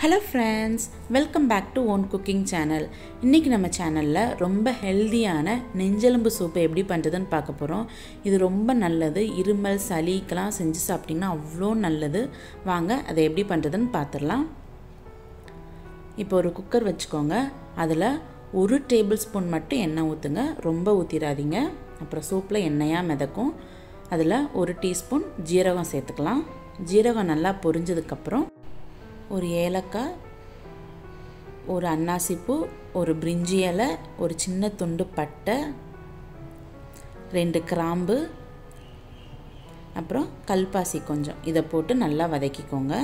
hello friends welcome back to own cooking channel இன்றைக்கி நம்ம சேனலில் ரொம்ப ஹெல்தியான நெஞ்செலும்பு சூப்பு எப்படி பண்ணுறதுன்னு பார்க்க போகிறோம் இது ரொம்ப நல்லது இருமல் சளிக்கெலாம் செஞ்சு சாப்பிட்டிங்கன்னா அவ்வளோ நல்லது வாங்க அதை எப்படி பண்ணுறதுன்னு பார்த்துடலாம் இப்போ ஒரு குக்கர் வச்சுக்கோங்க அதில் ஒரு டேபிள் ஸ்பூன் மட்டும் எண்ணெய் ஊற்றுங்க ரொம்ப ஊற்றிடாதீங்க அப்புறம் சூப்பில் எண்ணெயாக மிதக்கும் அதில் ஒரு டீஸ்பூன் ஜீரகம் சேர்த்துக்கலாம் ஜீரகம் நல்லா பொரிஞ்சதுக்கப்புறம் ஒரு ஏலக்காய் ஒரு அன்னாசிப்பூ ஒரு பிரிஞ்சி இலை ஒரு சின்ன துண்டு பட்டை ரெண்டு கிராம்பு அப்புறம் கல்பாசி கொஞ்சம் இதை போட்டு நல்லா வதக்கிக்கோங்க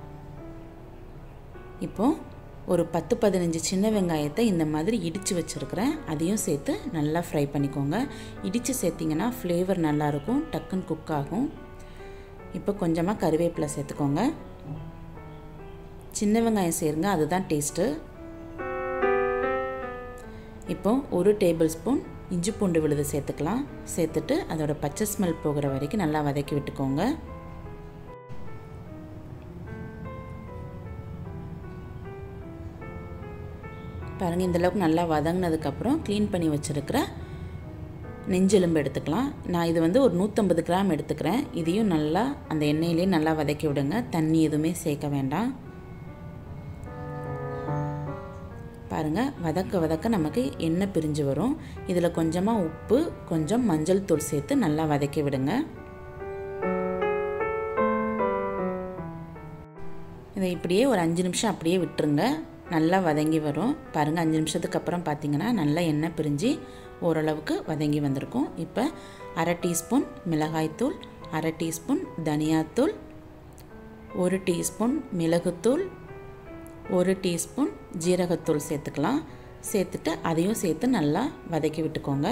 இப்போ ஒரு பத்து பதினஞ்சு சின்ன வெங்காயத்தை இந்த மாதிரி இடித்து வச்சுருக்கிறேன் அதையும் சேர்த்து நல்லா ஃப்ரை பண்ணிக்கோங்க இடித்து சேர்த்திங்கன்னா ஃப்ளேவர் நல்லாயிருக்கும் டக்குன்னு குக் ஆகும் இப்போ கொஞ்சமாக கருவேப்பிலை சேர்த்துக்கோங்க சின்ன வெங்காயம் சேருங்க அதுதான் டேஸ்ட்டு இப்போ ஒரு டேபிள் ஸ்பூன் இஞ்சி பூண்டு விழுது சேர்த்துக்கலாம் சேர்த்துட்டு அதோட பச்சை ஸ்மெல் போகிற வரைக்கும் நல்லா வதக்கி விட்டுக்கோங்க பாருங்கள் இந்தளவுக்கு நல்லா வதங்கினதுக்கப்புறம் க்ளீன் பண்ணி வச்சுருக்கிற நெஞ்செலும்பு எடுத்துக்கலாம் நான் இது வந்து ஒரு நூற்றம்பது கிராம் எடுத்துக்கிறேன் இதையும் நல்லா அந்த எண்ணெயிலே நல்லா வதக்கி விடுங்க தண்ணி எதுவுமே சேர்க்க வேண்டாம் பாருங்கள் வதக்க வதக்க நமக்கு எண்ணெய் பிரிஞ்சு வரும் இதில் கொஞ்சமாக உப்பு கொஞ்சம் மஞ்சள் தூள் சேர்த்து நல்லா வதக்கி விடுங்க இதை இப்படியே ஒரு அஞ்சு நிமிஷம் அப்படியே விட்டுருங்க நல்லா வதங்கி வரும் பாருங்கள் அஞ்சு நிமிஷத்துக்கு அப்புறம் பார்த்தீங்கன்னா நல்லா எண்ணெய் பிரிஞ்சு ஓரளவுக்கு வதங்கி வந்திருக்கும் இப்போ அரை டீஸ்பூன் மிளகாய்த்தூள் அரை டீஸ்பூன் தனியாத்தூள் ஒரு டீஸ்பூன் மிளகுத்தூள் ஒரு டீஸ்பூன் ஜீரகத்தூள் சேர்த்துக்கலாம் சேர்த்துட்டு அதையும் சேர்த்து நல்லா வதக்கி விட்டுக்கோங்க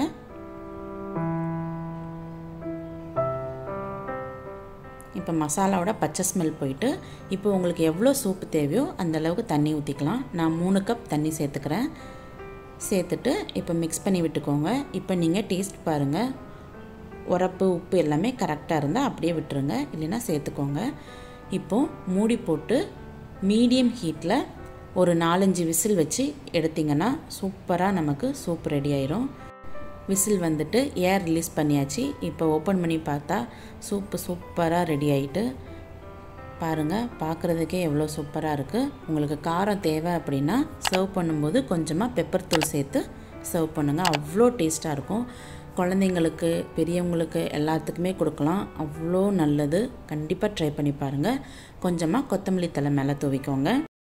இப்போ மசாலாவோட பச்சை ஸ்மெல் போயிட்டு இப்போ உங்களுக்கு எவ்வளோ சூப்பு தேவையோ அந்த அளவுக்கு தண்ணி ஊற்றிக்கலாம் நான் மூணு கப் தண்ணி சேர்த்துக்கிறேன் சேர்த்துட்டு இப்போ மிக்ஸ் பண்ணி விட்டுக்கோங்க இப்போ நீங்கள் டேஸ்ட் பாருங்கள் உரப்பு உப்பு எல்லாமே கரெக்டாக இருந்தால் அப்படியே விட்டுருங்க இல்லைன்னா சேர்த்துக்கோங்க இப்போது மூடி போட்டு மீடியம் ஹீட்டில் ஒரு நாலஞ்சு விசில் வச்சு எடுத்திங்கன்னா சூப்பராக நமக்கு சூப் ரெடி ஆயிரும் விசில் வந்துட்டு ஏர் ரிலீஸ் பண்ணியாச்சு இப்போ ஓப்பன் பண்ணி பார்த்தா சூப்பு சூப்பராக ரெடி ஆகிட்டு பாருங்கள் பார்க்குறதுக்கே எவ்வளோ சூப்பராக இருக்குது உங்களுக்கு காரம் தேவை அப்படின்னா சர்வ் பண்ணும்போது கொஞ்சமாக பெப்பர் தூள் சேர்த்து சர்வ் பண்ணுங்கள் அவ்வளோ டேஸ்ட்டாக இருக்கும் குழந்தைங்களுக்கு பெரியவங்களுக்கு எல்லாத்துக்குமே கொடுக்கலாம் அவ்வளோ நல்லது கண்டிப்பாக ட்ரை பண்ணி பாருங்கள் கொஞ்சமாக கொத்தமல்லி தலை மேலே தூவிக்கோங்க